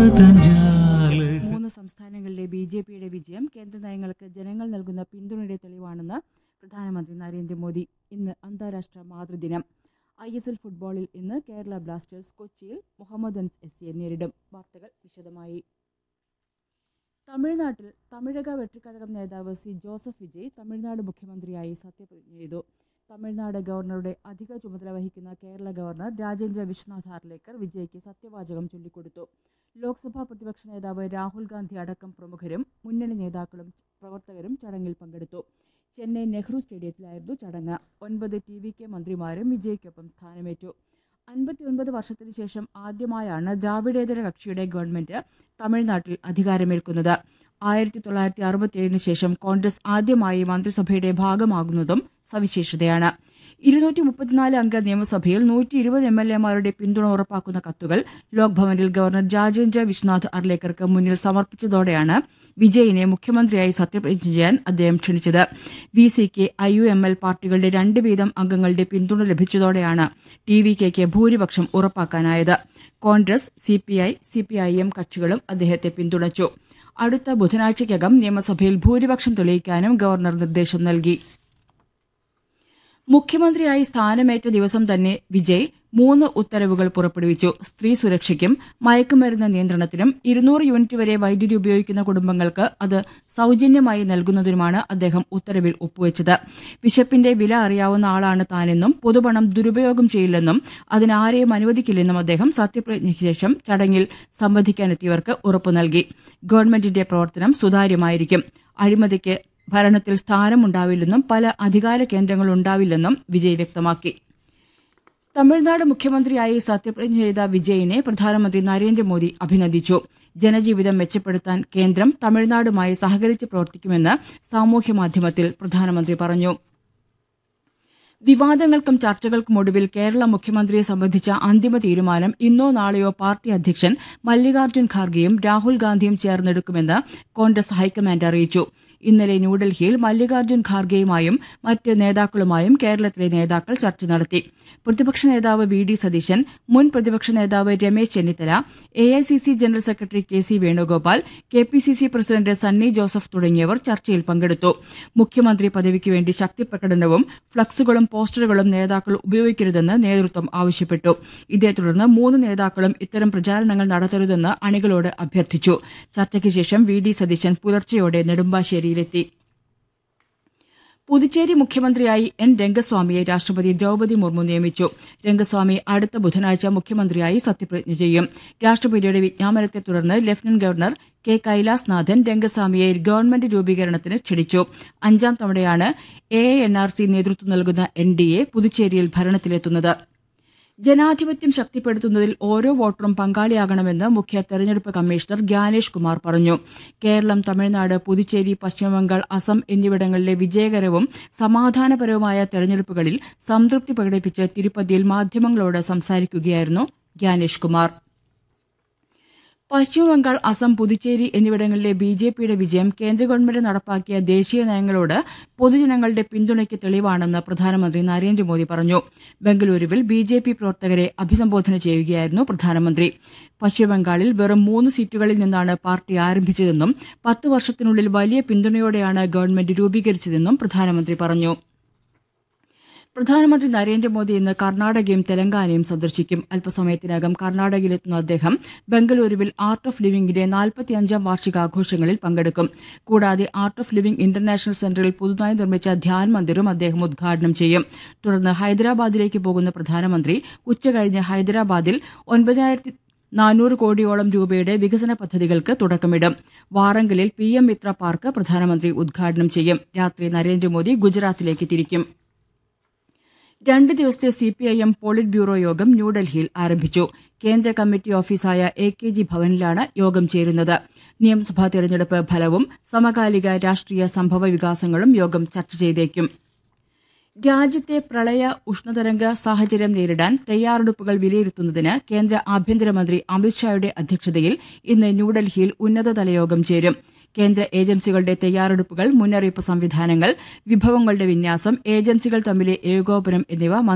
പദജാലകം മൂന്ന് സംസ്ഥാനങ്ങളിലെ B J പിയുടെ വിജയം കേന്ദ്ര നയങ്ങൾക്ക് ജനങ്ങൾ നൽകുന്ന പിന്തുണയുടെ തെളിവാണെന്ന് പ്രധാനമന്ത്രി നരേന്ദ്രമോദി ഇന്ന് അന്താരാഷ്ട്ര മാതൃദിനം ഐ എസ് എൽ ഫുട്ബോളിൽ ഇന്ന് കേരള ബ്ലാസ്റ്റേഴ്സ് കൊച്ചിയിൽ മുഹമ്മദൻസ് എസ് സിയെ നേരിടും വാർത്തകൾ വിശദമായി തമിഴ്നാട്ടിൽ തമിഴക വെട്ടിക്കഴകം നേതാവ് സി ജോസഫ് വിജയ് തമിഴ്നാട് മുഖ്യമന്ത്രിയായി സത്യപ്രതിജ്ഞ ചെയ്തു തമിഴ്നാട് ഗവർണറുടെ അധിക ചുമതല വഹിക്കുന്ന കേരള ഗവർണർ രാജേന്ദ്ര വിശ്വനാഥ് ഹാർലേക്കർ വിജയ്ക്ക് സത്യവാചകം ചൊല്ലിക്കൊടുത്തു ലോക്സഭാ പ്രതിപക്ഷ നേതാവ് രാഹുൽ ഗാന്ധി അടക്കം പ്രമുഖരും മുന്നണി നേതാക്കളും പ്രവർത്തകരും ചടങ്ങിൽ പങ്കെടുത്തു ചെന്നൈ നെഹ്റു സ്റ്റേഡിയത്തിലായിരുന്നു ചടങ്ങ് ഒൻപത് ടി വി കെ മന്ത്രിമാരും വിജയ്ക്കൊപ്പം സ്ഥാനമേറ്റു അൻപത്തിയൊൻപത് വർഷത്തിനു ശേഷം ആദ്യമായാണ് ദ്രാവിഡേതര കക്ഷിയുടെ ഗവൺമെന്റ് തമിഴ്നാട്ടിൽ അധികാരമേൽക്കുന്നത് ആയിരത്തി തൊള്ളായിരത്തി അറുപത്തിയേഴിന് ശേഷം കോൺഗ്രസ് ആദ്യമായി മന്ത്രിസഭയുടെ ഭാഗമാകുന്നതും സവിശേഷതയാണ് ഇരുന്നൂറ്റി മുപ്പത്തിനാല് അംഗ നിയമസഭയിൽ നൂറ്റി ഇരുപത് എം എൽ എമാരുടെ പിന്തുണ ഉറപ്പാക്കുന്ന കത്തുകൾ ലോക്ഭവനിൽ ഗവർണർ രാജേന്ദ്ര വിശ്വനാഥ് അർലേക്കർക്ക് മുന്നിൽ സമർപ്പിച്ചതോടെയാണ് വിജയിനെ മുഖ്യമന്ത്രിയായി സത്യപ്രതിജ്ഞ ചെയ്യാൻ അദ്ദേഹം ക്ഷണിച്ചത് V C K I U M L പാർട്ടികളുടെ രണ്ട് വീതം അംഗങ്ങളുടെ പിന്തുണ ലഭിച്ചതോടെയാണ് ടി വി കെക്ക് ഭൂരിപക്ഷം ഉറപ്പാക്കാനായത് Congress C P I C P I M കക്ഷികളും അദ്ദേഹത്തെ പിന്തുണച്ചു അടുത്ത ബുധനാഴ്ചയ്ക്കകം നിയമസഭയിൽ ഭൂരിപക്ഷം തെളിയിക്കാനും ഗവർണർ നിർദ്ദേശം നൽകി മുഖ്യമന്ത്രിയായി സ്ഥാനമേറ്റ ദിവസം തന്നെ വിജയ് മൂന്ന് ഉത്തരവുകൾ പുറപ്പെടുവിച്ചു സ്ത്രീ സുരക്ഷയ്ക്കും മയക്കുമരുന്ന് നിയന്ത്രണത്തിനും ഇരുന്നൂറ് യൂണിറ്റ് വരെ വൈദ്യുതി ഉപയോഗിക്കുന്ന കുടുംബങ്ങൾക്ക് അത് സൗജന്യമായി നൽകുന്നതിനുമാണ് അദ്ദേഹം ഉത്തരവിൽ ഒപ്പുവെച്ചത് വിശപ്പിന്റെ വില അറിയാവുന്ന ആളാണ് താനെന്നും പൊതുപണം ദുരുപയോഗം ചെയ്യില്ലെന്നും അതിനാരെയും അനുവദിക്കില്ലെന്നും അദ്ദേഹം സത്യപ്രതിജ്ഞയ്ക്ക് ശേഷം ചടങ്ങിൽ സംബന്ധിക്കാനെത്തിയവർക്ക് ഉറപ്പു നൽകി ഗവൺമെന്റിന്റെ പ്രവർത്തനം സുതാര്യമായിരിക്കും അഴിമതിക്ക് ഭരണത്തിൽ സ്ഥാനമുണ്ടാവില്ലെന്നും പല അധികാര കേന്ദ്രങ്ങളുണ്ടാവില്ലെന്നും വിജയ് വ്യക്തമാക്കി തമിഴ്നാട് മുഖ്യമന്ത്രിയായി സത്യപ്രതിജ്ഞ ചെയ്ത വിജയിനെ പ്രധാനമന്ത്രി നരേന്ദ്രമോദി അഭിനന്ദിച്ചു ജനജീവിതം മെച്ചപ്പെടുത്താൻ കേന്ദ്രം തമിഴ്നാടുമായി സഹകരിച്ച് പ്രവർത്തിക്കുമെന്ന് സാമൂഹ്യമാധ്യമത്തിൽ പ്രധാനമന്ത്രി പറഞ്ഞു വിവാദങ്ങൾക്കും ചർച്ചകൾക്കും ഒടുവിൽ കേരള മുഖ്യമന്ത്രിയെ സംബന്ധിച്ച അന്തിമ തീരുമാനം ഇന്നോ നാളെയോ പാർട്ടി അധ്യക്ഷൻ മല്ലികാർജ്ജുൻ ഖാർഗെയും രാഹുൽ ഗാന്ധിയും ചേർന്നെടുക്കുമെന്ന് കോൺഗ്രസ് ഹൈക്കമാൻഡ് അറിയിച്ചു ഇന്നലെ ന്യൂഡൽഹിയിൽ മല്ലികാർജ്ജുൻ ഖാർഗെയുമായും മറ്റ് നേതാക്കളുമായും കേരളത്തിലെ നേതാക്കൾ ചർച്ച നടത്തി പ്രതിപക്ഷ നേതാവ് വി ഡി സതീശൻ മുൻ പ്രതിപക്ഷ നേതാവ് Ramesh Chennithala A I C C general secretary K C Venugopal K P C C president Sunny Joseph തുടങ്ങിയവർ ചർച്ചയിൽ പങ്കെടുത്തു മുഖ്യമന്ത്രി പദവിക്ക് വേണ്ടി ശക്തിപ്രകടനവും ഫ്ളക്സുകളും പോസ്റ്ററുകളും നേതാക്കൾ ഉപയോഗിക്കരുതെന്ന് നേതൃത്വം ആവശ്യപ്പെട്ടു ഇതേ തുടർന്ന് മൂന്ന് നേതാക്കളും ഇത്തരം പ്രചാരണങ്ങൾ നടത്തരുതെന്ന് അണികളോട് അഭ്യർത്ഥിച്ചു ചർച്ചയ്ക്ക് ശേഷം വി ഡി സതീശൻ പുലർച്ചെയോടെ നെടുമ്പാശ്ശേരിയിലെത്തി പുതുച്ചേരി മുഖ്യമന്ത്രിയായി എൻ രംഗസ്വാമിയെ രാഷ്ട്രപതി ദ്രൌപതി മുർമു നിയമിച്ചു രംഗസ്വാമി അടുത്ത ബുധനാഴ്ച മുഖ്യമന്ത്രിയായി സത്യപ്രതിജ്ഞ ചെയ്യും രാഷ്ട്രപതിയുടെ വിജ്ഞാപനത്തെ തുടർന്ന് ലഫ്റ്റനന്റ് ഗവർണർ കെ കൈലാസ്നാഥൻ രംഗസ്വാമിയെ ഗവൺമെന്റ് രൂപീകരണത്തിന് ക്ഷണിച്ചു അഞ്ചാം തവണയാണ് എ എൻ ആർ സി നേതൃത്വം നൽകുന്ന എൻ ഡി എ പുതുച്ചേരിയിൽ ഭരണത്തിലെത്തുന്നത് ജനാധിപത്യം ശക്തിപ്പെടുത്തുന്നതിൽ ഓരോ വോട്ടറും പങ്കാളിയാകണമെന്ന് മുഖ്യ തെരഞ്ഞെടുപ്പ് കമ്മീഷണർ ഗ്യാനേഷ് കുമാർ പറഞ്ഞു കേരളം തമിഴ്നാട് പുതുച്ചേരി പശ്ചിമബംഗാൾ അസം എന്നിവിടങ്ങളിലെ വിജയകരവും സമാധാനപരവുമായ തെരഞ്ഞെടുപ്പുകളിൽ സംതൃപ്തി പ്രകടിപ്പിച്ച് തിരുപ്പതിയിൽ മാധ്യമങ്ങളോട് സംസാരിക്കുകയായിരുന്നു ഗ്യാനേഷ് കുമാർ പശ്ചിമബംഗാൾ അസം പുതുച്ചേരി എന്നിവിടങ്ങളിലെ ബി ജെ പിയുടെ വിജയം കേന്ദ്ര ഗവൺമെന്റ് നടപ്പാക്കിയ ദേശീയ നയങ്ങളോട് പൊതുജനങ്ങളുടെ പിന്തുണയ്ക്ക് തെളിവാണെന്ന് പ്രധാനമന്ത്രി നരേന്ദ്രമോദി പറഞ്ഞു ബംഗളൂരുവിൽ ബി ജെ പി പ്രവർത്തകരെ അഭിസംബോധന ചെയ്യുകയായിരുന്നു പ്രധാനമന്ത്രി പശ്ചിമബംഗാളിൽ വെറും മൂന്ന് സീറ്റുകളിൽ നിന്നാണ് പാർട്ടി ആരംഭിച്ചതെന്നും പത്ത് വർഷത്തിനുള്ളിൽ വലിയ പിന്തുണയോടെയാണ് ഗവൺമെന്റ് രൂപീകരിച്ചതെന്നും പ്രധാനമന്ത്രി പറഞ്ഞു പ്രധാനമന്ത്രി നരേന്ദ്രമോദി ഇന്ന് കർണാടകയും തെലങ്കാനയും സന്ദർശിക്കും അല്പസമയത്തിനകം കർണാടകയിലെത്തുന്ന അദ്ദേഹം ബംഗളൂരുവിൽ ആർട്ട് ഓഫ് ലിവിംഗിന്റെ നാൽപ്പത്തിയഞ്ചാം വാർഷികാഘോഷങ്ങളിൽ പങ്കെടുക്കും കൂടാതെ ആർട്ട് ഓഫ് ലിവിംഗ് ഇന്റർനാഷണൽ സെന്ററിൽ പുതുതായി നിർമ്മിച്ച ധ്യാൻ മന്ദിറും അദ്ദേഹം ഉദ്ഘാടനം ചെയ്യും തുടർന്ന് ഹൈദരാബാദിലേക്ക് പോകുന്ന പ്രധാനമന്ത്രി ഉച്ചകഴിഞ്ഞ് ഹൈദരാബാദിൽ ഒൻപതിനായിരത്തി നാനൂറ് കോടിയോളം രൂപയുടെ വികസന പദ്ധതികൾക്ക് തുടക്കമിടും വാറങ്കലിൽ പി എം മിത്ര പാർക്ക് പ്രധാനമന്ത്രി ഉദ്ഘാടനം ചെയ്യും രാത്രി നരേന്ദ്രമോദി ഗുജറാത്തിലേക്ക് തിരിക്കും രണ്ട് ദിവസത്തെ C P I M polit bureau യോഗം ന്യൂഡൽഹിയിൽ ആരംഭിച്ചു കേന്ദ്ര കമ്മിറ്റി ഓഫീസായ എ കെ ജി ഭവനിലാണ് യോഗം ചേരുന്നത് നിയമസഭാ തെരഞ്ഞെടുപ്പ് ഫലവും സമകാലിക രാഷ്ട്രീയ സംഭവ വികാസങ്ങളും യോഗം ചർച്ച ചെയ്തേക്കും രാജ്യത്തെ പ്രളയ ഉഷ്ണതരംഗ സാഹചര്യം നേരിടാൻ തയ്യാറെടുപ്പുകൾ വിലയിരുത്തുന്നതിന് കേന്ദ്ര ആഭ്യന്തരമന്ത്രി അമിത്ഷായുടെ അധ്യക്ഷതയിൽ ഇന്ന് ന്യൂഡൽഹിയിൽ ഉന്നതതല യോഗം ചേരും കേന്ദ്ര ഏജൻസികളുടെ തയ്യാറെടുപ്പുകൾ മുന്നറിയിപ്പ് സംവിധാനങ്ങൾ വിഭവങ്ങളുടെ വിന്യാസം ഏജൻസികൾ തമ്മിലെ ഏകോപനം എന്നിവ